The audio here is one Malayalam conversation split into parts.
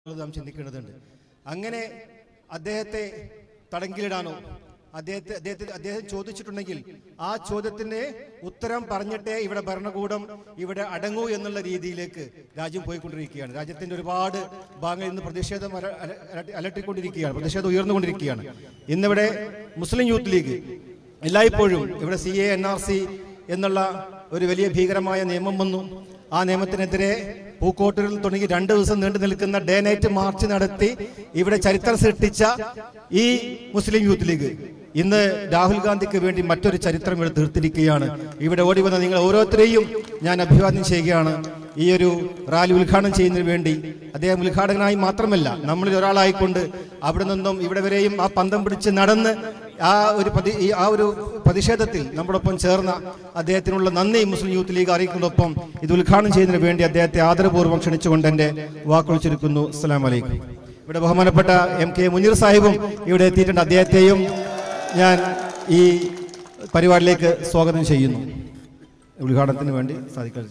നാം ചിന്തിക്കേണ്ടതുണ്ട് അങ്ങനെ അദ്ദേഹത്തെ തടങ്കിലിടാനോ അദ്ദേഹത്തെ അദ്ദേഹത്തെ അദ്ദേഹം ചോദിച്ചിട്ടുണ്ടെങ്കിൽ ആ ചോദ്യത്തിന് ഉത്തരം പറഞ്ഞിട്ടേ ഇവിടെ ഭരണകൂടം ഇവിടെ അടങ്ങൂ എന്നുള്ള രീതിയിലേക്ക് രാജ്യം പോയിക്കൊണ്ടിരിക്കുകയാണ് രാജ്യത്തിന്റെ ഒരുപാട് ഭാഗങ്ങളിൽ നിന്ന് പ്രതിഷേധം അല- അല- അലട്ടി- അലട്ടിക്കൊണ്ടിരിക്കുകയാണ് പ്രതിഷേധം ഉയർന്നുകൊണ്ടിരിക്കുകയാണ് ഇന്നിവിടെ മുസ്ലിം യൂത്ത് ലീഗ് എല്ലായ്പ്പോഴും ഇവിടെ C A N R C എന്നുള്ള ഒരു വലിയ ഭീകരമായ നിയമം വന്നു ആ നിയമത്തിനെതിരെ പൂക്കോട്ടൂരിൽ തുടങ്ങി രണ്ട് ദിവസം നീണ്ടു നിൽക്കുന്ന ഡേ നൈറ്റ് മാർച്ച് നടത്തി ഇവിടെ ചരിത്രം സൃഷ്ടിച്ച ഈ മുസ്ലിം യൂത്ത് ലീഗ് ഇന്ന് രാഹുൽ ഗാന്ധിക്ക് വേണ്ടി മറ്റൊരു ചരിത്രം ഇവിടെ തീർത്തിരിക്കുകയാണ് ഇവിടെ ഓടി വന്ന നിങ്ങൾ ഓരോരുത്തരെയും ഞാൻ അഭിവാദ്യം ചെയ്യുകയാണ് ഈ ഒരു റാലി ഉദ്ഘാടനം ചെയ്യുന്നതിന് വേണ്ടി അദ്ദേഹം ഉദ്ഘാടകനായി മാത്രമല്ല നമ്മളിൽ ഒരാളായിക്കൊണ്ട് അവിടെ നിന്നും ഇവിടെ വരെയും ആ പന്തം പിടിച്ച് നടന്ന് ആ ഒരു പ്രതി ഈ ആ ഒരു പ്രതിഷേധത്തിൽ നമ്മോടൊപ്പം ചേർന്ന അദ്ദേഹത്തിനുള്ള നന്ദി മുസ്ലിം യൂത്ത് ലീഗ് അറിയിക്കുന്നതോടൊപ്പം ഇത് ഉദ്ഘാടനം ചെയ്യുന്നതിന് വേണ്ടി അദ്ദേഹത്തെ ആദരപൂർവ്വം ക്ഷണിച്ചുകൊണ്ട് എൻ്റെ വാക്കുകൾ ചുരുക്കുന്നു അസ്സലാം വലൈക്കും ഇവിടെ ബഹുമാനപ്പെട്ട എം കെ മുനീർ സാഹിബും ഇവിടെ എത്തിയിട്ടുണ്ട് അദ്ദേഹത്തെയും ഞാൻ ഈ പരിപാടിയിലേക്ക് സ്വാഗതം ചെയ്യുന്നു ഉദ്ഘാടനത്തിന് വേണ്ടി സാധിക്കാൻ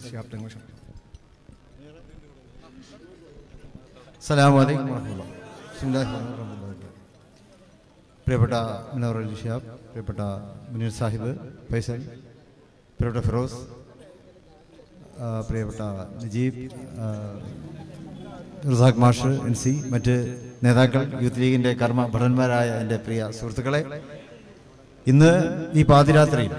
അസ്സലാമു അലൈക്കും വറഹ്മത്തുള്ളാഹി. ബിസ്മില്ലാഹിർ റഹ്മാനിർ റഹീം. പ്രിയപ്പെട്ട മുനവർ അലി ഷിഹാബ് പ്രിയപ്പെട്ട മുനീർ സാഹിബ് ഫൈസൽ പ്രിയപ്പെട്ട ഫിറോസ് ആ, പ്രിയപ്പെട്ട നജീബ് ആ, റുസാഖ് മാഷ് എൻ സി മറ്റ് നേതാക്കൾ യൂത്ത് ലീഗിൻ്റെ കർമ്മ ഭടന്മാരായ എൻ്റെ പ്രിയ സുഹൃത്തുക്കളെ ഇന്ന് ഈ പാതിരാത്രിയിൽ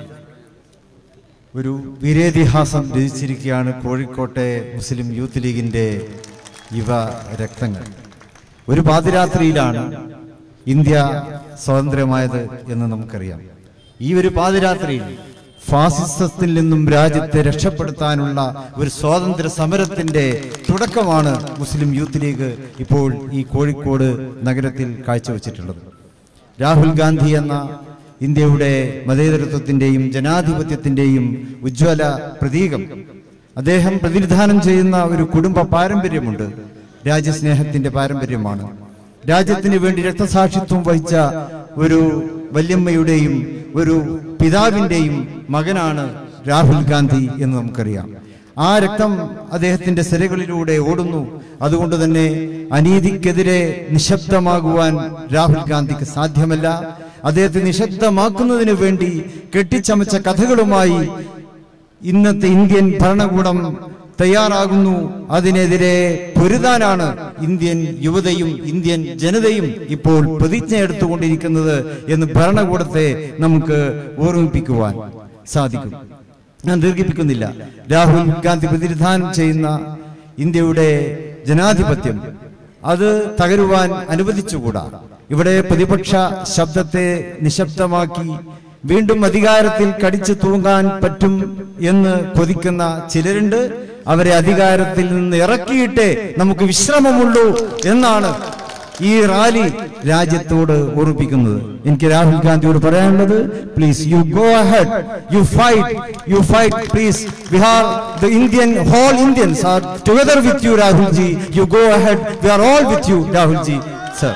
ഒരു വീരേതിഹാസം രചിച്ചിരിക്കുകയാണ് കോഴിക്കോട്ടെ മുസ്ലിം യൂത്ത് ലീഗിൻ്റെ യുവ രക്തങ്ങൾ ഒരു പാതിരാത്രിയിലാണ് ഇന്ത്യ സ്വതന്ത്രമായത് എന്ന് നമുക്കറിയാം ഈ ഒരു പാതിരാത്രിയിൽ ഫാസിസത്തിൽ നിന്നും രാജ്യത്തെ രക്ഷപ്പെടുത്താനുള്ള ഒരു സ്വാതന്ത്ര്യ സമരത്തിന്റെ തുടക്കമാണ് മുസ്ലിം യൂത്ത് ലീഗ് ഇപ്പോൾ ഈ കോഴിക്കോട് നഗരത്തിൽ കാഴ്ചവെച്ചിട്ടുള്ളത് രാഹുൽ ഗാന്ധി എന്ന ഇന്ത്യയുടെ മതേതരത്വത്തിന്റെയും ജനാധിപത്യത്തിന്റെയും ഉജ്ജ്വല പ്രതീകം അദ്ദേഹം പ്രതിനിധാനം ചെയ്യുന്ന ഒരു കുടുംബ പാരമ്പര്യമുണ്ട് രാജ്യസ്നേഹത്തിന്റെ പാരമ്പര്യമാണ് രാജ്യത്തിന് വേണ്ടി രക്തസാക്ഷിത്വം വഹിച്ച ഒരു വല്യമ്മയുടെയും ഒരു പിതാവിന്റെയും മകനാണ് രാഹുൽ ഗാന്ധി എന്ന് നമുക്കറിയാം ആ രക്തം അദ്ദേഹത്തിന്റെ സിരകളിലൂടെ ഓടുന്നു അതുകൊണ്ട് തന്നെ അനീതിക്കെതിരെ നിശബ്ദമാകുവാൻ രാഹുൽ ഗാന്ധിക്ക് സാധ്യമല്ല അദ്ദേഹത്തെ നിശബ്ദമാക്കുന്നതിന് വേണ്ടി കെട്ടിച്ചമച്ച കഥകളുമായി ഇന്നത്തെ ഇന്ത്യൻ ഭരണകൂടം തയ്യാറാകുന്നു അതിനെതിരെ പൊരുതാനാണ് ഇന്ത്യൻ യുവതയും ഇന്ത്യൻ ജനതയും ഇപ്പോൾ പ്രതിജ്ഞ എടുത്തുകൊണ്ടിരിക്കുന്നത് എന്ന് ഭരണകൂടത്തെ നമുക്ക് ഓർമ്മിപ്പിക്കുവാൻ സാധിക്കും ഞാൻ ദീർഘിപ്പിക്കുന്നില്ല രാഹുൽ ഗാന്ധി പ്രതിനിധാനം ചെയ്യുന്ന ഇന്ത്യയുടെ ജനാധിപത്യം അത് തകരുവാൻ അനുവദിച്ചുകൂടാ ഇവിടെ പ്രതിപക്ഷ ശബ്ദത്തെ നിശബ്ദമാക്കി വീണ്ടും അധികാരത്തിൽ കടിച്ചു തൂങ്ങാൻ പറ്റും എന്ന് കൊതിക്കുന്ന ചിലരുണ്ട് അവരെ അധികാരത്തിൽ നിന്ന് ഇറക്കിയിട്ടേ നമുക്ക് വിശ്രമമുള്ളൂ എന്നാണ് ഈ റാലി രാജ്യത്തോട് ഓർമ്മിപ്പിക്കുന്നത് എനിക്ക് രാഹുൽ ഗാന്ധിയോട് പറയാനുള്ളത് please you go ahead you fight you fight please Bihar the Indian whole Indians are together with you Rahul ji you go ahead we are all with you Rahul ji sir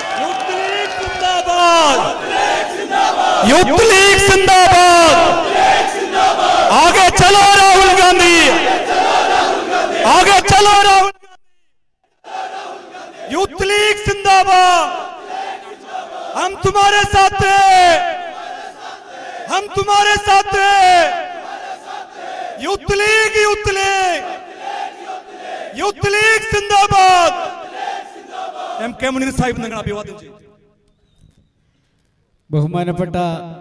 युद्ध लीग जिंदाबाद आगे चलो राहुल गांधी आगे चलो राहुल युद्ध लीग जिंदाबाद हम तुम्हारे साथ हैं हम तुम्हारे साथ हैं युद्ध लीग युद्ध लीग युद्ध लीग जिंदाबाद എം കെ മുനീർ സാഹിബ് നിങ്ങൾ അഭിവാദ്യം ചെയ്യും ബഹുമാനപ്പെട്ട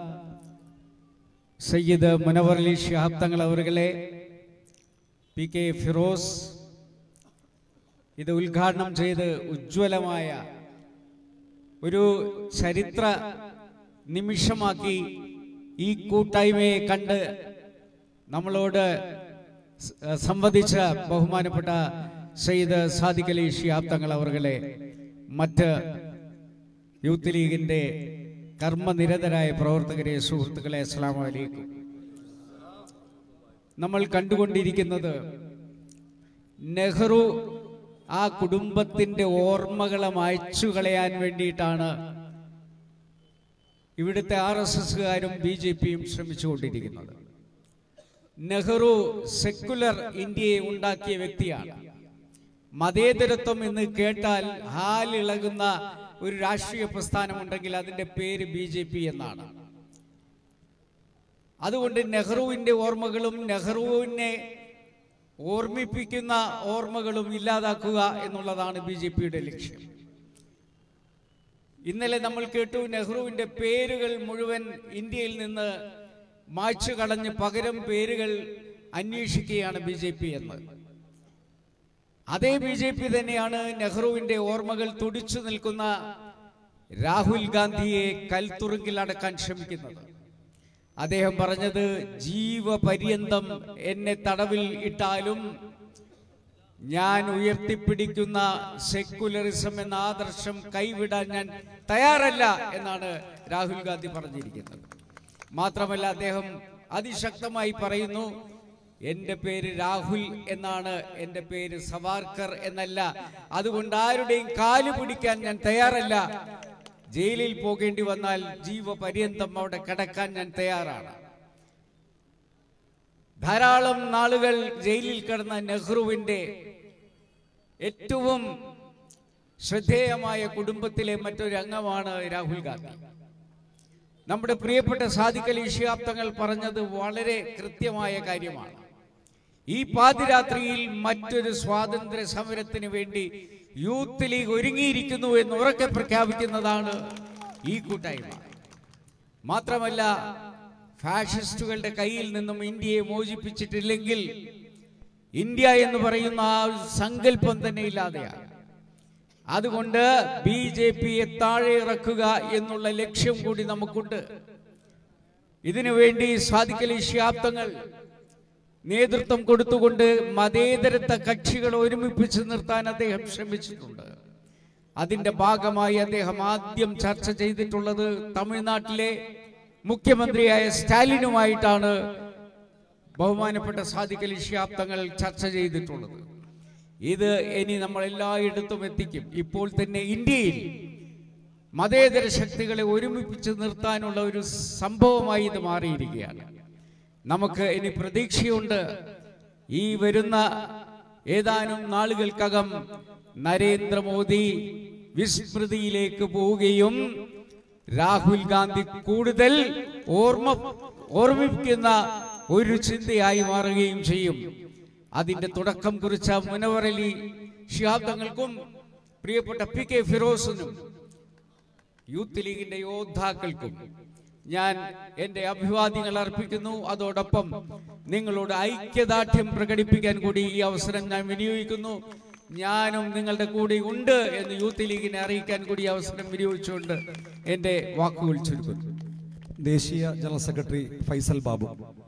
സയ്യിദ് മുനവർ അലി ഷിഹാബ് തങ്ങൾ അവരുകളെ പി കെ ഫിറോസ് ഇത് ഉദ്ഘാടനം ചെയ്ത് ഉജ്ജ്വലമായ ഒരു ചരിത്ര നിമിഷമാക്കി ഈ കൂട്ടായ്മയെ കണ്ട് നമ്മളോട് സ- സംവദിച്ച ബഹുമാനപ്പെട്ട സയ്യിദ് സാദിഖ് അലി ഷിഹാബ് തങ്ങൾ അവരുകളെ മറ്റ് യൂത്ത് ലീഗിന്റെ കർമ്മനിരതരായ പ്രവർത്തകരെ സുഹൃത്തുക്കളെ അസ്സാം വലൈക്കും നമ്മൾ കണ്ടുകൊണ്ടിരിക്കുന്നത് നെഹ്റു ആ കുടുംബത്തിന്റെ ഓർമ്മകളെ മായ്ച്ചു കളയാൻ വേണ്ടിയിട്ടാണ് ഇവിടുത്തെ ആർ എസ് എസുകാരും ബി ജെ പിയും ശ്രമിച്ചുകൊണ്ടിരിക്കുന്നത് നെഹ്റു സെക്കുലർ ഇന്ത്യയെ ഉണ്ടാക്കിയ വ്യക്തിയാണ് മതേതരത്വം എന്ന് കേട്ടാൽ ഹാലിളകുന്ന ഒരു രാഷ്ട്രീയ പ്രസ്ഥാനമുണ്ടെങ്കിൽ അതിന്റെ പേര് ബി ജെ പി എന്നാണ് അതുകൊണ്ട് നെഹ്റുവിന്റെ ഓർമ്മകളും നെഹ്റുവിനെ ഓർമ്മിപ്പിക്കുന്ന ഓർമ്മകളും ഇല്ലാതാക്കുക എന്നുള്ളതാണ് ബി ജെ പിയുടെ ലക്ഷ്യം ഇന്നലെ നമ്മൾ കേട്ടു നെഹ്റുവിന്റെ പേരുകൾ മുഴുവൻ ഇന്ത്യയിൽ നിന്ന് മായ്ച്ചു കളഞ്ഞ് പകരം പേരുകൾ അന്വേഷിക്കുകയാണ് ബി ജെ പി എന്ന് അതേ ബി ജെ പി തന്നെയാണ് നെഹ്റുവിന്റെ ഓർമ്മകൾ തുടിച്ചു നിൽക്കുന്ന രാഹുൽ ഗാന്ധിയെ കൽത്തുറുങ്കിൽ അടക്കാൻ ശ്രമിക്കുന്നത് അദ്ദേഹം പറഞ്ഞത് ജീവപര്യന്തം എന്നെ തടവിൽ ഇട്ടാലും ഞാൻ ഉയർത്തിപ്പിടിക്കുന്ന സെക്കുലറിസം എന്ന ആദർശം കൈവിടാൻ ഞാൻ തയ്യാറല്ല എന്നാണ് രാഹുൽ ഗാന്ധി പറഞ്ഞിരിക്കുന്നത് മാത്രമല്ല അദ്ദേഹം അതിശക്തമായി പറയുന്നു എൻ്റെ പേര് രാഹുൽ എന്നാണ് എൻ്റെ പേര് സവാർക്കർ എന്നല്ല അതുകൊണ്ട് ആരുടെയും കാല് പിടിക്കാൻ ഞാൻ തയ്യാറല്ല ജയിലിൽ പോകേണ്ടി വന്നാൽ ജീവപര്യന്തം അവിടെ കിടക്കാൻ ഞാൻ തയ്യാറാണ് ധാരാളം നാളുകൾ ജയിലിൽ കിടന്ന നെഹ്റുവിന്റെ ഏറ്റവും ശ്രദ്ധേയമായ കുടുംബത്തിലെ മറ്റൊരു അംഗമാണ് രാഹുൽ ഗാന്ധി നമ്മുടെ പ്രിയപ്പെട്ട സാദിഖ് അലി ശിഹാബ് തങ്ങൾ പറഞ്ഞത് വളരെ കൃത്യമായ കാര്യമാണ് ഈ പാതിരാത്രിയിൽ മറ്റൊരു സ്വാതന്ത്ര്യ സമരത്തിന് വേണ്ടി യൂത്ത് ലീഗ് ഒരുങ്ങിയിരിക്കുന്നു എന്ന് ഉറക്കെ പ്രഖ്യാപിക്കുന്നതാണ് ഈ കൂട്ടായ്മ മാത്രമല്ല ഫാഷിസ്റ്റുകളുടെ കയ്യിൽ നിന്നും ഇന്ത്യയെ മോചിപ്പിച്ചിട്ടില്ലെങ്കിൽ ഇന്ത്യ എന്ന് പറയുന്ന ആ ഒരു സങ്കല്പം തന്നെ ഇല്ലാതെയാണ് അതുകൊണ്ട് ബി ജെ പിയെ താഴെ ഇറക്കുക എന്നുള്ള ലക്ഷ്യം കൂടി നമുക്കുണ്ട് ഇതിനു വേണ്ടി സാധിക്കലി ശാബ്ദങ്ങൾ നേതൃത്വം കൊടുത്തുകൊണ്ട് മതേതരത്വ കക്ഷികൾ ഒരുമിപ്പിച്ച് നിർത്താൻ അദ്ദേഹം ശ്രമിച്ചിട്ടുണ്ട് അതിന്റെ ഭാഗമായി അദ്ദേഹം ആദ്യം ചർച്ച ചെയ്തിട്ടുള്ളത് തമിഴ്നാട്ടിലെ മുഖ്യമന്ത്രിയായ സ്റ്റാലിനുമായിട്ടാണ് ബഹുമാനപ്പെട്ട സാദിഖ് അലി ശിഹാബ് തങ്ങൾ ചർച്ച ചെയ്തിട്ടുള്ളത് ഇത് ഇനി നമ്മൾ എല്ലായിടത്തും എത്തിക്കും ഇപ്പോൾ തന്നെ ഇന്ത്യയിൽ മതേതര ശക്തികളെ ഒരുമിപ്പിച്ച് നിർത്താനുള്ള ഒരു സംഭവമായി ഇത് മാറിയിരിക്കുകയാണ് നമുക്ക് ഇനി പ്രതീക്ഷയുണ്ട് ഈ വരുന്ന ഏതാനും നാളുകൾക്കകം നരേന്ദ്രമോദി വിസ്മൃതിയിലേക്ക് പോവുകയും രാഹുൽ ഗാന്ധി കൂടുതൽ ഓർമ്മ ഓർമ്മിപ്പിക്കുന്ന ഒരു ചിന്തയായി മാറുകയും ചെയ്യും അതിന്റെ തുടക്കം കുറിച്ച മുനവർ അലി ഷിഹാബ് തങ്ങൾക്കും പ്രിയപ്പെട്ട പി കെ ഫിറോസിനും യൂത്ത് ലീഗിന്റെ യോദ്ധാക്കൾക്കും ഞാൻ എന്റെ അഭിവാദ്യങ്ങൾ അർപ്പിക്കുന്നു അതോടൊപ്പം നിങ്ങളോട് ഐക്യദാർഢ്യം പ്രകടിപ്പിക്കാൻ കൂടി ഈ അവസരം ഞാൻ വിനിയോഗിക്കുന്നു ഞാനും നിങ്ങളുടെ കൂടെ ഉണ്ട് എന്ന് യൂത്ത് ലീഗിനെ അറിയിക്കാൻ കൂടി ഈ അവസരം വിനിയോഗിച്ചുകൊണ്ട് എന്റെ വാക്കുകൾ ചുരുക്കുന്നു ദേശീയ ജനറൽ സെക്രട്ടറി ഫൈസൽ ബാബു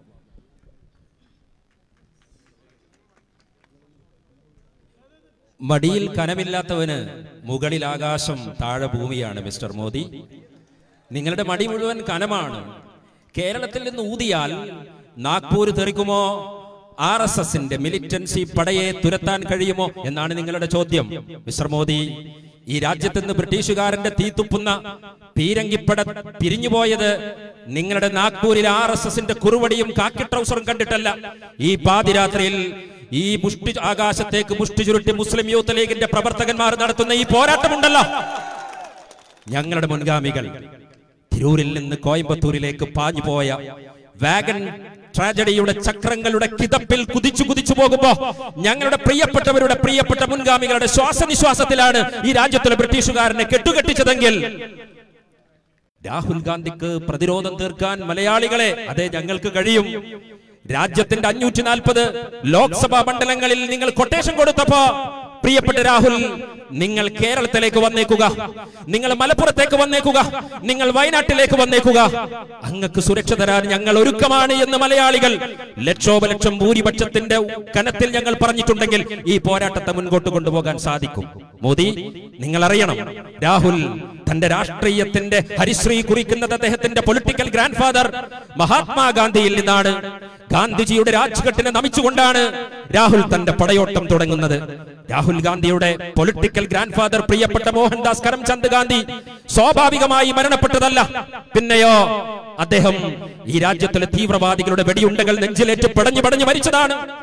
മടിയിൽ കനമില്ലാത്തവന് മുകളിൽ ആകാശം താഴെ ഭൂമിയാണ് മിസ്റ്റർ മോദി നിങ്ങളുടെ മടി മുഴുവൻ കനമാണ് കേരളത്തിൽ നിന്ന് ഊതിയാൽ നാഗ്പൂർ തെറിക്കുമോ ആർ എസ് എസിന്റെ മിലിറ്റൻസി പടയെ തുരത്താൻ കഴിയുമോ എന്നാണ് നിങ്ങളുടെ ചോദ്യം മിസ്റ്റർ മോദി ഈ രാജ്യത്ത് നിന്ന് ബ്രിട്ടീഷുകാരന്റെ തീത്തുപ്പുന്ന പീരങ്കിപ്പട പിരിഞ്ഞുപോയത് നിങ്ങളുടെ നാഗ്പൂരിൽ ആർ എസ് എസിന്റെ കുറുവടിയും കാക്കി ട്രൗസറും കണ്ടിട്ടല്ല ഈ പാതിരാത്രിയിൽ ഈ മുഷ്ടി ആകാശത്തേക്ക് മുഷ്ടി ചുരുട്ടി മുസ്ലിം യൂത്ത് ലീഗിന്റെ പ്രവർത്തകന്മാർ നടത്തുന്ന ഈ പോരാട്ടമുണ്ടല്ലോ ഞങ്ങളുടെ മുൻഗാമികൾ തിരൂരിൽ നിന്ന് കോയമ്പത്തൂരിലേക്ക് പാഞ്ഞുപോയ വാഗൻ ട്രാജഡിയുടെ ചക്രങ്ങളുടെ കിതപ്പിൽ കുതിച്ചു കുതിച്ചു പോകുമ്പോ ഞങ്ങളുടെ പ്രിയപ്പെട്ടവരുടെ പ്രിയപ്പെട്ട മുൻഗാമികളുടെ ശ്വാസനിശ്വാസത്തിലാണ് ഈ രാജ്യത്തിലെ ബ്രിട്ടീഷുകാരനെ കെട്ടുകെട്ടിച്ചതെങ്കിൽ രാഹുൽ ഗാന്ധിക്ക് പ്രതിരോധം തീർക്കാൻ മലയാളികളെ അതെ ഞങ്ങൾക്ക് കഴിയും രാജ്യത്തിന്റെ അഞ്ഞൂറ്റി നാൽപ്പത് ലോക്സഭാ മണ്ഡലങ്ങളിൽ നിങ്ങൾ കൊട്ടേഷൻ കൊടുത്തപ്പോ പ്രിയപ്പെട്ട രാഹുൽ നിങ്ങൾ കേരളത്തിലേക്ക് വന്നേക്കുക നിങ്ങൾ മലപ്പുറത്തേക്ക് വന്നേക്കുക നിങ്ങൾ വയനാട്ടിലേക്ക് വന്നേക്കുക അങ്ങക്ക് സുരക്ഷ തരാൻ ഞങ്ങൾ ഒരുക്കമാണ് എന്ന് മലയാളികൾ ലക്ഷോപലക്ഷം ഭൂരിപക്ഷത്തിന്റെ കനത്തിൽ ഞങ്ങൾ പറഞ്ഞിട്ടുണ്ടെങ്കിൽ ഈ പോരാട്ടത്തെ മുൻപോട്ട് കൊണ്ടുപോകാൻ സാധിക്കും മോദി നിങ്ങൾ അറിയണം രാഹുൽ തന്റെ രാഷ്ട്രീയത്തിന്റെ ഹരിശ്രീ കുറിക്കുന്നത് അദ്ദേഹത്തിന്റെ പൊളിറ്റിക്കൽ ഗ്രാൻഡ് ഫാദർ മഹാത്മാഗാന്ധിയിൽ നിന്നാണ് ഗാന്ധിജിയുടെ രാജ്ഘട്ടിനെ നമിച്ചുകൊണ്ടാണ് രാഹുൽ തന്റെ പടയോട്ടം തുടങ്ങുന്നത് രാഹുൽ ഗാന്ധിയുടെ പൊളിറ്റിക്കൽ ഗ്രാൻഡ് ഫാദർ പ്രിയപ്പെട്ട മോഹൻദാസ് കരംചന്ദ് ഗാന്ധി സ്വാഭാവികമായി മരണപ്പെട്ടതല്ല പിന്നെയോ അദ്ദേഹം ഈ രാജ്യത്തിലെ തീവ്രവാദികളുടെ വെടിയുണ്ടകൾ നെഞ്ചിലേറ്റ് പടഞ്ഞു പടഞ്ഞു മരിച്ചതാണ്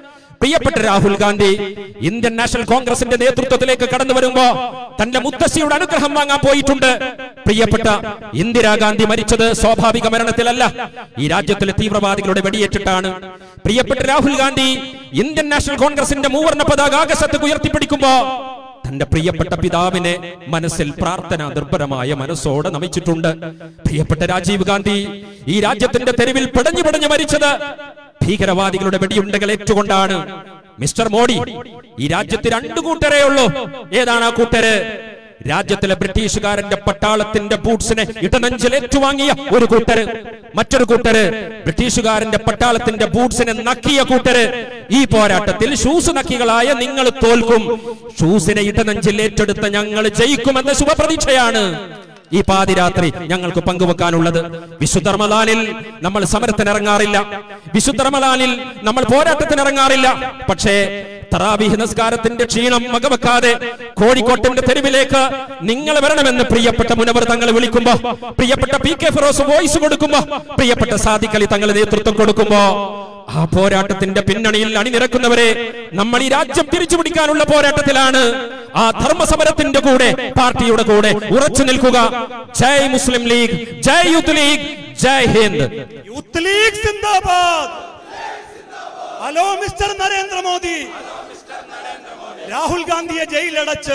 പ്രിയപ്പെട്ട രാഹുൽ ഗാന്ധി ഇന്ത്യൻ നാഷണൽ കോൺഗ്രസിന്റെ നേതൃത്വത്തിലേക്ക് കടന്നു വരുമ്പോ തന്റെ മുത്തശ്ശിയുടെ അനുഗ്രഹം വാങ്ങാൻ പോയിട്ടുണ്ട് പ്രിയപ്പെട്ട ഇന്ദിരാഗാന്ധി മരിച്ചത് സ്വാഭാവിക മരണത്തിലല്ല ഈ രാജ്യത്തിലെ തീവ്രവാദികളുടെ വെടിയേറ്റിട്ടാണ് പ്രിയപ്പെട്ട രാഹുൽ ഗാന്ധി ഇന്ത്യൻ നാഷണൽ കോൺഗ്രസിന്റെ മൂവർണ്ണ പതാക ആകാശത്തേക്ക് ഉയർത്തിപ്പിടിക്കുമ്പോ തന്റെ പ്രിയപ്പെട്ട പിതാവിനെ മനസ്സിൽ പ്രാർത്ഥന നിർഭരമായ മനസ്സോടെ നമിച്ചിട്ടുണ്ട് പ്രിയപ്പെട്ട രാജീവ് ഗാന്ധി ഈ രാജ്യത്തിന്റെ തെരുവിൽ പിടഞ്ഞു പിടഞ്ഞു മരിച്ചത് ഭീകരവാദികളുടെ വെടിയുണ്ടകൾ ഏറ്റുകൊണ്ടാണ് മിസ്റ്റർ മോഡി ഈ രാജ്യത്ത് രണ്ടു കൂട്ടരേ ഉള്ളൂ ഏതാണ് ആ കൂട്ടര് രാജ്യത്തിലെ ബ്രിട്ടീഷുകാരന്റെ പട്ടാളത്തിന്റെ ബൂട്ട്സിനെ ഇടനെഞ്ചിൽ ഏറ്റുവാങ്ങിയ ഒരു കൂട്ടര് മറ്റൊരു കൂട്ടര് ബ്രിട്ടീഷുകാരന്റെ പട്ടാളത്തിന്റെ ബൂട്ട്സിനെ നക്കിയ കൂട്ടര് ഈ പോരാട്ടത്തിൽ ഷൂസ് നക്കികളായ നിങ്ങൾ തോൽക്കും ഷൂസിനെ ഇടനെഞ്ചിൽ ഏറ്റെടുത്ത ഞങ്ങൾ ജയിക്കുമെന്ന ശുഭപ്രതീക്ഷയാണ് ഈ പാതിരാത്രി ഞങ്ങൾക്ക് പങ്കുവെക്കാനുള്ളത് വിശുദ്ധ റമദാനിൽ നമ്മൾ സമരത്തിന് ഇറങ്ങാറില്ല വിശുദ്ധ റമദാനിൽ നമ്മൾ പോരാട്ടത്തിന് ഇറങ്ങാറില്ല പക്ഷേ തറാവീഹ് നിസ്കാരത്തിന്റെ ക്ഷീണം വകവെക്കാതെ കോഴിക്കോട്ടിന്റെ തെരുവിലേക്ക് നിങ്ങൾ വരണമെന്ന് പ്രിയപ്പെട്ട മുനവർ തങ്ങൾ വിളിക്കുമ്പോ പ്രിയപ്പെട്ട പി കെ ഫിറോസ് വോയിസ് കൊടുക്കുമ്പോ പ്രിയപ്പെട്ട സാദിഖലി തങ്ങൾ നേതൃത്വം കൊടുക്കുമ്പോ ആ പോരാട്ടത്തിന്റെ പിന്നണിയിൽ അണിനിരക്കുന്നവരെ നമ്മൾ ഈ രാജ്യം തിരിച്ചു പിടിക്കാനുള്ള പോരാട്ടത്തിലാണ് ആ ധർമ്മസമരത്തിന്റെ കൂടെ പാർട്ടിയുടെ കൂടെ ഉറച്ചു നിൽക്കുക ജയ് മുസ്ലിം ലീഗ് ജയ് യൂത്ത് ലീഗ് ജയ് ഹിന്ദ് യൂത്ത് ലീഗ് സിന്ദാബാദ് ഹലോ മിസ്റ്റർ നരേന്ദ്രമോദി രാഹുൽ ഗാന്ധിയെ ജയിലടച്ച്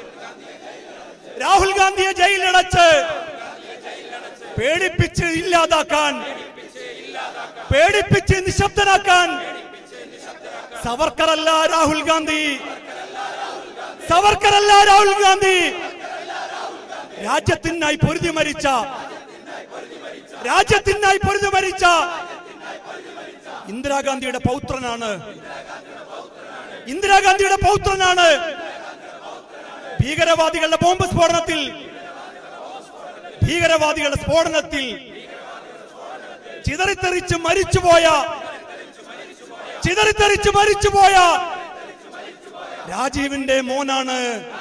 രാഹുൽ ഗാന്ധിയെ ജയിലടച്ച് പേടിപ്പിച്ച് ഇല്ലാതാക്കാൻ പേടിപ്പിച്ച് നിശബ്ദനാക്കാൻ സവർക്കറല്ല രാഹുൽ ഗാന്ധി സവർക്കറല്ല രാഹുൽ ഗാന്ധി രാജ്യത്തിനായി പൊരുതി മരിച്ച രാജ്യത്തിനായി പൊരുതി മരിച്ച ഇന്ദിരാഗാന്ധിയുടെ പൗത്രനാണ് ഇന്ദിരാഗാന്ധിയുടെ പൗത്രനാണ് ഭീകരവാദികളുടെ ബോംബ് സ്ഫോടനത്തിൽ ഭീകരവാദികളുടെ സ്ഫോടനത്തിൽ ചിതറിത്തെറിച്ച് മരിച്ചുപോയ ചിതറിത്തെറിച്ച് മരിച്ചുപോയ രാജീവിന്റെ മോനാണ്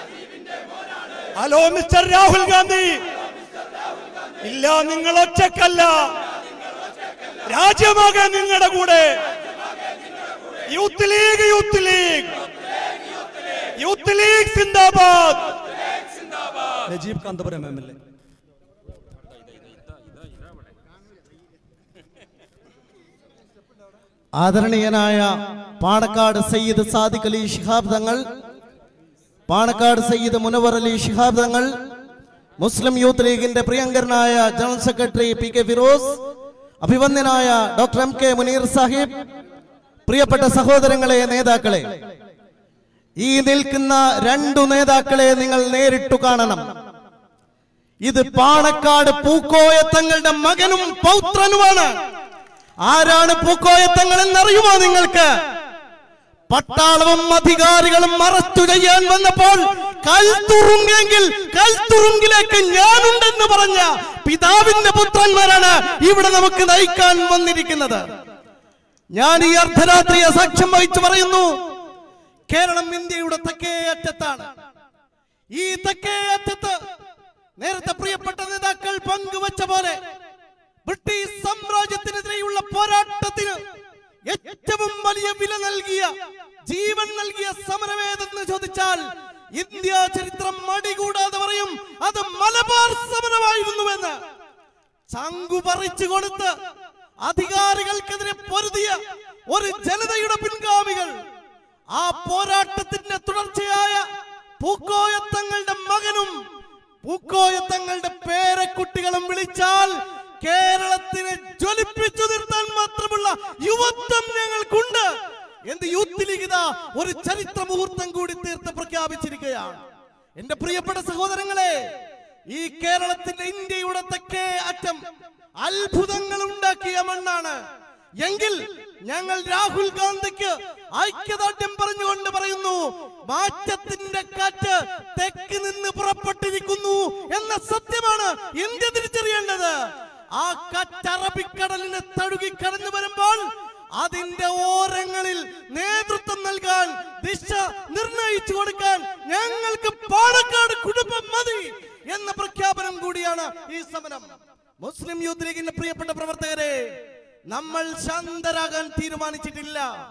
ഹലോ മിസ്റ്റർ രാഹുൽ ഗാന്ധി ഇല്ല നിങ്ങൾ ഒറ്റക്കല്ല രാജ്യമാകെ നിങ്ങളുടെ കൂടെ youth league youth league youth league സിന്ദാബാദ് Najeeb Kanthapuram M L A ആദരണീയനായ പാണക്കാട് സയ്യിദ് സാദിഖ് അലി ശിഹാബ് തങ്ങൾ പാണക്കാട് സയ്യിദ് മുനവർ അലി ശിഹാബ് തങ്ങൾ മുസ്ലിം യൂത്ത് ലീഗിന്റെ പ്രിയങ്കരനായ general secretary P K Firoz അഭിവന്ദനായ doctor M K Muneer Sahib പ്രിയപ്പെട്ട സഹോദരങ്ങളെ നേതാക്കളെ ഈ നിൽക്കുന്ന രണ്ടു നേതാക്കളെ നിങ്ങൾ നേരിട്ടു കാണണം ഇത് പാണക്കാട് പൂക്കോയത്തങ്ങളുടെ മകനും പൗത്രനുമാണ് ആരാണ് പൂക്കോയത്തങ്ങൾ എന്നറിയുമോ നിങ്ങൾക്ക് പട്ടാളവും അധികാരികളും അറസ്റ്റ് ചെയ്യാൻ വന്നപ്പോൾ കൽത്തുറുങ്കെങ്കിൽ കൽത്തുറുങ്കിലേക്ക് ഞാനുണ്ടെന്ന് പറഞ്ഞ പിതാവിന്റെ പുത്രന്മാരാണ് ഇവിടെ നമുക്ക് നയിക്കാൻ വന്നിരിക്കുന്നത് ഞാൻ ഈ അർദ്ധരാത്രിയെ സാക്ഷ്യം വഹിച്ചു പറയുന്നു കേരളം ഇന്ത്യയുടെ തെക്കേ അറ്റത്താണ് ഈ തെക്കേ അറ്റത്ത് നേരത്തെ പ്രിയപ്പെട്ട നേതാക്കൾ പങ്കുവച്ച പോലെ ബ്രിട്ടീഷ് സാമ്രാജ്യത്തിനെതിരെയുള്ള പോരാട്ടത്തിന് ഏറ്റവും വലിയ വില നൽകിയ ജീവൻ നൽകിയ സമരമേതെന്ന് ചോദിച്ചാൽ ഇന്ത്യ ചരിത്രം മടികൂടാതെ പറയും അത് മലബാർ സമരമായിരുന്നുവെന്ന് ചങ്കു പറിച്ചു കൊടുത്ത് അധികാരികൾക്കെതിരെ പൊരുതിയ ഒരു ജനതയുടെ പിൻഗാമികൾ ആ പോരാട്ടത്തിന്റെ തുടർച്ചയായ പൂക്കോയത്തങ്ങളുടെ മകനും പൂക്കോയത്തങ്ങളുടെ പേരക്കുട്ടികളും വിളിച്ചാൽ കേരളത്തിനെ ജ്വലിപ്പിച്ചു നിർത്താൻ മാത്രമുള്ള യുവത്വം ഞങ്ങൾക്കുണ്ട് എന്ത് യൂത്ത് ലീഗ് ഇതാ ഒരു ചരിത്ര മുഹൂർത്തം കൂടി തീർത്ത് പ്രഖ്യാപിച്ചിരിക്കുകയാണ് എന്റെ പ്രിയപ്പെട്ട സഹോദരങ്ങളെ ഈ കേരളത്തിന്റെ ഇന്ത്യയുടെ തെക്കേ അറ്റം അത്ഭുതങ്ങൾ ഉണ്ടാക്കിയ മണ്ണാണ് എങ്കിൽ ഞങ്ങൾ രാഹുൽ ഗാന്ധിക്ക് ഐക്യദാർഢ്യം പറഞ്ഞുകൊണ്ട് പറയുന്നു മാറ്റത്തിന്റെ കാറ്റ് തെക്ക് നിന്ന് പുറപ്പെട്ടിരിക്കുന്നു എന്ന സത്യമാണ് ഇന്ത്യ തിരിച്ചറിയേണ്ടത് ആ കാറ്റ് അറബിക്കടലിനെ തഴുകി കടന്നു വരുമ്പോൾ അതിന്റെ ഓരങ്ങളിൽ നേതൃത്വം നൽകാൻ ദിശ നിർണയിച്ചു കൊടുക്കാൻ ഞങ്ങൾക്ക് പാണക്കാട് കുടുംബം മതി എന്ന പ്രഖ്യാപനം കൂടിയാണ് ഈ സമരം മുസ്ലിം യൂത്ത് ലീഗിന്റെ പ്രിയപ്പെട്ട പ്രവർത്തകരെ നമ്മൾ ശാന്തരാകാൻ തീരുമാനിച്ചിട്ടില്ല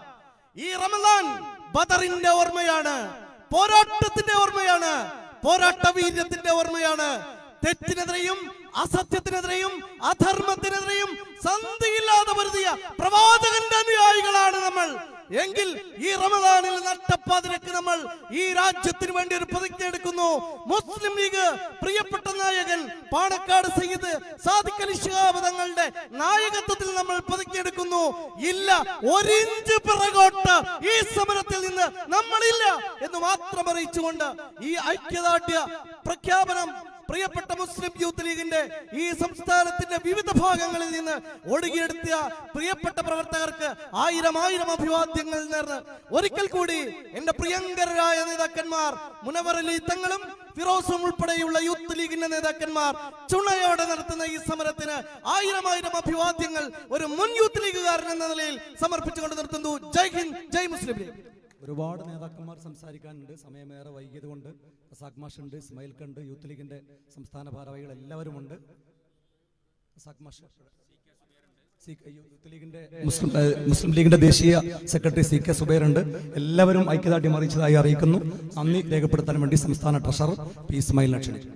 ഈ റമദാൻ ബദറിന്റെ ഓർമ്മയാണ് പോരാട്ടത്തിന്റെ ഓർമ്മയാണ് പോരാട്ട വീര്യത്തിന്റെ ഓർമ്മയാണ് തെറ്റിനെതിരെയും അസത്യത്തിനെതിരെയും അധർമ്മത്തിനെതിരെയും സന്ധിയില്ലാതെ പൊരുതിയ പ്രവാചകന്റെ അനുയായികളാണ് നമ്മൾ എങ്കിൽ ഈ റമദാനിൽ നട്ടപ്പാതിരക്ക് നമ്മൾ ഈ രാജ്യത്തിന് വേണ്ടി ഒരു പ്രതിജ്ഞ എടുക്കുന്നു മുസ്ലിം ലീഗ് പ്രിയപ്പെട്ട നായകൻ പാണക്കാട് സയ്യിദ് സാദിഖ് അലി ശിഹാബ് തങ്ങളുടെ നായകത്വത്തിൽ നമ്മൾ പ്രതിജ്ഞ എടുക്കുന്നു ഇല്ല ഒരിഞ്ച് പിറകോട്ട് ഈ സമരത്തിൽ നിന്ന് നമ്മളില്ല എന്ന് മാത്രം അറിയിച്ചുകൊണ്ട് ഈ ഐക്യദാർഢ്യ പ്രഖ്യാപനം പ്രിയപ്പെട്ട മുസ്ലിം യൂത്ത് ലീഗിന്റെ ഈ സംസ്ഥാനത്തിന്റെ വിവിധ ഭാഗങ്ങളിൽ നിന്ന് ഒഴുകിയെടുത്ത പ്രിയപ്പെട്ട പ്രവർത്തകർക്ക് ആയിരം ആയിരം അഭിവാദ്യങ്ങൾ നേർന്ന് ഒരിക്കൽ കൂടി എന്റെ പ്രിയങ്കരായ നേതാക്കന്മാർ മുനവർ അലി തങ്ങളും ഫിറോസും ഉൾപ്പെടെയുള്ള യൂത്ത് ലീഗിന്റെ നേതാക്കന്മാർ ചുണയോടെ നടത്തുന്ന ഈ സമരത്തിന് ആയിരം ആയിരം അഭിവാദ്യങ്ങൾ ഒരു മുൻ യൂത്ത് ലീഗുകാരൻ എന്ന നിലയിൽ സമർപ്പിച്ചുകൊണ്ട് നിർത്തുന്നു ജയ് ഹിന്ദ് ജയ് മുസ്ലിം ലീഗ് ഒരുപാട് നേതാക്കന്മാർ സംസാരിക്കാനുണ്ട് സമയമേറെ വൈകിയത് കൊണ്ട് റസാഖ് മാഷ് ഉണ്ട് ഇസ്മായിൽ കണ്ട് യൂത്ത് ലീഗിന്റെ സംസ്ഥാന ഭാരവാഹികൾ എല്ലാവരും ഉണ്ട് റസാഖ് മാഷ് സി കെ യൂത്ത് ലീഗിന്റെ മുസ്ലിം ഏഹ് മുസ്ലിം ലീഗിന്റെ ദേശീയ സെക്രട്ടറി സി കെ സുബൈർ ഉണ്ട് എല്ലാവരും ഐക്യദാർഢ്യം അറിയിച്ചതായി അറിയിക്കുന്നു നന്ദി രേഖപ്പെടുത്താൻ വേണ്ടി സംസ്ഥാന ട്രഷറർ പി ഇസ്മായിൽ ക്ഷണിച്ചു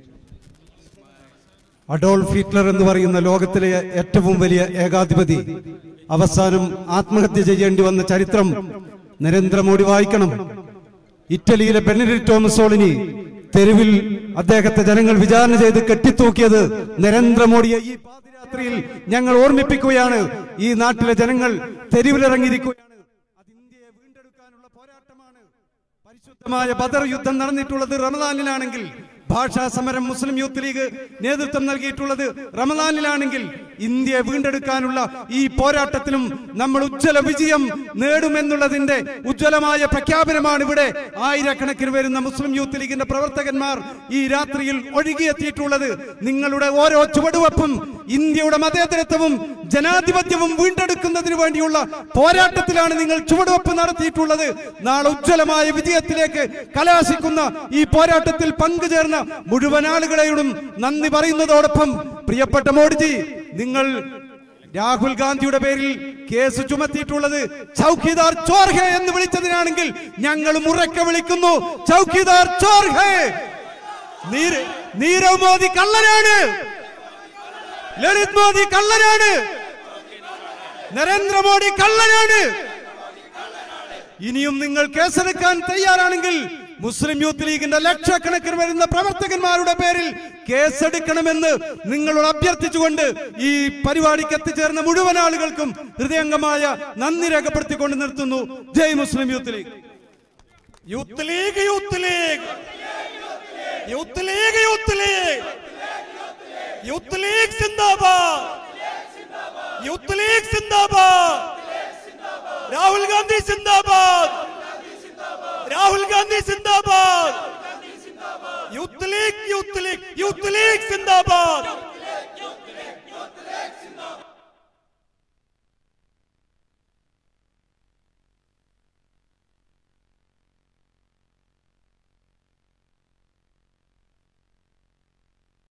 അഡോൾഫ് ഹിറ്റ്ലർ എന്ന് പറയുന്ന ലോകത്തിലെ ഏറ്റവും വലിയ ഏകാധിപതി അവസാനം ആത്മഹത്യ ചെയ്യേണ്ടി വന്ന ചരിത്രം നരേന്ദ്രമോദി വായിക്കണം ഇറ്റലിയിലെ ബെനഡിക്ടോ മുസോളിനി തെരുവിൽ അദ്ദേഹത്തെ ജനങ്ങൾ വിചാരണ ചെയ്ത് കെട്ടിത്തൂക്കിയത് നരേന്ദ്രമോദിയെ ഈ പാതിരാത്രിയിൽ ഞങ്ങൾ ഓർമ്മിപ്പിക്കുകയാണ് ഈ നാട്ടിലെ ജനങ്ങൾ തെരുവിലിറങ്ങിയിരിക്കുകയാണ് അത് ഇന്ത്യയെ വീണ്ടെടുക്കാനുള്ള പോരാട്ടമാണ് പരിശുദ്ധമായ ബദർ യുദ്ധം നടന്നിട്ടുള്ളത് റമദാനിലാണെങ്കിൽ ഭാഷാ സമരം മുസ്ലിം യൂത്ത് ലീഗ് നേതൃത്വം നൽകിയിട്ടുള്ളത് റമദാനിലാണെങ്കിൽ ഇന്ത്യയെ വീണ്ടെടുക്കാനുള്ള ഈ പോരാട്ടത്തിലും നമ്മൾ ഉജ്ജ്വല വിജയം നേടുമെന്നുള്ളതിന്റെ ഉജ്ജ്വലമായ പ്രഖ്യാപനമാണ് ഇവിടെ ആയിരക്കണക്കിന് വരുന്ന മുസ്ലിം യൂത്ത് ലീഗിന്റെ പ്രവർത്തകന്മാർ ഈ രാത്രിയിൽ ഒഴുകിയെത്തിയിട്ടുള്ളത് നിങ്ങളുടെ ഓരോ ചുവടുവെപ്പും ഇന്ത്യയുടെ മതേതരത്വവും ജനാധിപത്യവും വീണ്ടെടുക്കുന്നതിന് വേണ്ടിയുള്ള പോരാട്ടത്തിലാണ് നിങ്ങൾ ചുവടുവെപ്പ് നടത്തിയിട്ടുള്ളത് നാളെ ഉജ്ജ്വലമായ വിജയത്തിലേക്ക് കലാശിക്കുന്ന ഈ പോരാട്ടത്തിൽ പങ്കുചേർന്ന മുഴുവൻ ആളുകളെയോടും നന്ദി പറയുന്നതോടൊപ്പം പ്രിയപ്പെട്ട മോഡിജി നിങ്ങൾ രാഹുൽ ഗാന്ധിയുടെ പേരിൽ കേസ് ചുമത്തിയിട്ടുള്ളത് ചൗക്കിദാർ ചോർഹെ എന്ന് വിളിച്ചതിനാണെങ്കിൽ ഞങ്ങൾ ഉറക്കെ വിളിക്കുന്നു ചൗക്കിദാർ ചോർഹെ നീര- നീരവ് മോദി കള്ളനാണ് ലളിത് മോദി കള്ളനാണ് നരേന്ദ്രമോദി കള്ളനാണ് ഇനിയും നിങ്ങൾ കേസെടുക്കാൻ തയ്യാറാണെങ്കിൽ മുസ്ലിം യൂത്ത് ലീഗിന്റെ ലക്ഷക്കണക്കിന് വരുന്ന പ്രവർത്തകന്മാരുടെ പേരിൽ കേസെടുക്കണമെന്ന് നിങ്ങളോട് അഭ്യർത്ഥിച്ചുകൊണ്ട് ഈ പരിപാടിക്ക് എത്തിച്ചേർന്ന മുഴുവൻ ആളുകൾക്കും ഹൃദയംഗമായ നന്ദി രേഖപ്പെടുത്തിക്കൊണ്ട് നിർത്തുന്നു ജയ് Muslim youth league youth league youth league youth league youth league youth league സിന്ദാബാദ് യൂത്ത് ലീഗ് സിന്ദാബാദ് രാഹുൽ ഗാന്ധി സിന്ദാബാദ് രാഹുൽ ഗാന്ധി സിന്ദാബാദ് youth league youth league youth league സിന്ദാബാദ്